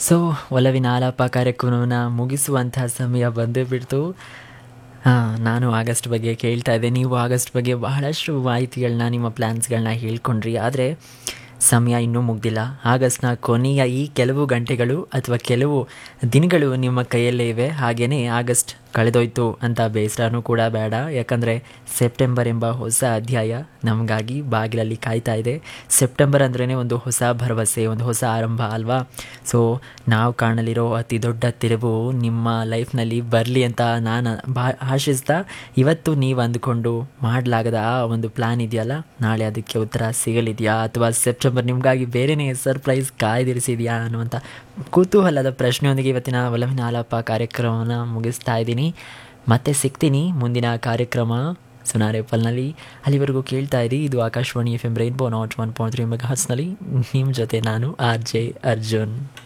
so ಒಲವಿನ ಆಲಾಪ ಕಾರ್ಯಕ್ರಮವನ್ನು ಮುಗಿಸುವಂತಹ ಸಮಯ ಬಂದೇ ಬಿಡ್ತು ಹಾಂ ನಾನು ಆಗಸ್ಟ್ ಬಗ್ಗೆ ಕೇಳ್ತಾ ಇದ್ದೆ ನೀವು ಆಗಸ್ಟ್ ಬಗ್ಗೆ ಬಹಳಷ್ಟು ಮಾಹಿತಿಗಳನ್ನ ನಿಮ್ಮ ಪ್ಲ್ಯಾನ್ಸ್ಗಳನ್ನ ಹೇಳ್ಕೊಂಡ್ರಿ ಆದರೆ ಸಮಯ ಇನ್ನೂ ಮುಗ್ದಿಲ್ಲ ಆಗಸ್ಟ್ನ ಕೊನೆಯ ಈ ಕೆಲವು ಗಂಟೆಗಳು ಅಥವಾ ಕೆಲವು ದಿನಗಳು ನಿಮ್ಮ ಕೈಯಲ್ಲೇ ಇವೆ ಹಾಗೆಯೇ ಆಗಸ್ಟ್ ಕಳೆದೋಯ್ತು ಅಂತ ಬೇಸರನೂ ಕೂಡ ಬೇಡ ಯಾಕಂದರೆ ಸೆಪ್ಟೆಂಬರ್ ಎಂಬ ಹೊಸ ಅಧ್ಯಾಯ ನಮಗಾಗಿ ಬಾಗಿಲಲ್ಲಿ ಕಾಯ್ತಾ ಇದೆ ಸೆಪ್ಟೆಂಬರ್ ಅಂದ್ರೇ ಒಂದು ಹೊಸ ಭರವಸೆ ಒಂದು ಹೊಸ ಆರಂಭ ಅಲ್ವಾ ಸೊ ನಾವು ಕಾಣಲಿರೋ ಅತಿ ದೊಡ್ಡ ತಿರುವು ನಿಮ್ಮ ಲೈಫ್ನಲ್ಲಿ ಬರಲಿ ಅಂತ ನಾನು ಬಾ ಆಶಿಸ್ತಾ ಇವತ್ತು ನೀವು ಅಂದ್ಕೊಂಡು ಮಾಡಲಾಗದ ಆ ಒಂದು ಪ್ಲ್ಯಾನ್ ಇದೆಯಲ್ಲ ನಾಳೆ ಅದಕ್ಕೆ ಉತ್ತರ ಸಿಗಲಿದೆಯಾ ಅಥವಾ ಸೆಪ್ಟೆಂಬರ್ ನಿಮಗಾಗಿ ಬೇರೆಯೇ ಸರ್ಪ್ರೈಸ್ ಕಾಯ್ದಿರಿಸಿದೆಯಾ ಅನ್ನುವಂಥ ಕುತೂಹಲದ ಪ್ರಶ್ನೆಯೊಂದಿಗೆ ಇವತ್ತಿನ ಒಲವಿನ ಆಲಾಪ ಕಾರ್ಯಕ್ರಮವನ್ನು ಮುಗಿಸ್ತಾ ಇದ್ದೀನಿ ಮತ್ತೆ ಸಿಗ್ತೀನಿ ಮುಂದಿನ ಕಾರ್ಯಕ್ರಮ ಸುನಾರೇಪಲ್ನಲ್ಲಿ ಅಲ್ಲಿವರೆಗೂ ಕೇಳ್ತಾ ಇರಿ ಇದು Akashvani F M Rainbow nought one point three mega ಹರ್ಸ್ನಲ್ಲಿ ನಿಮ್ಮ ಜೊತೆ ನಾನು ಆರ್ ಜೆ ಅರ್ಜುನ್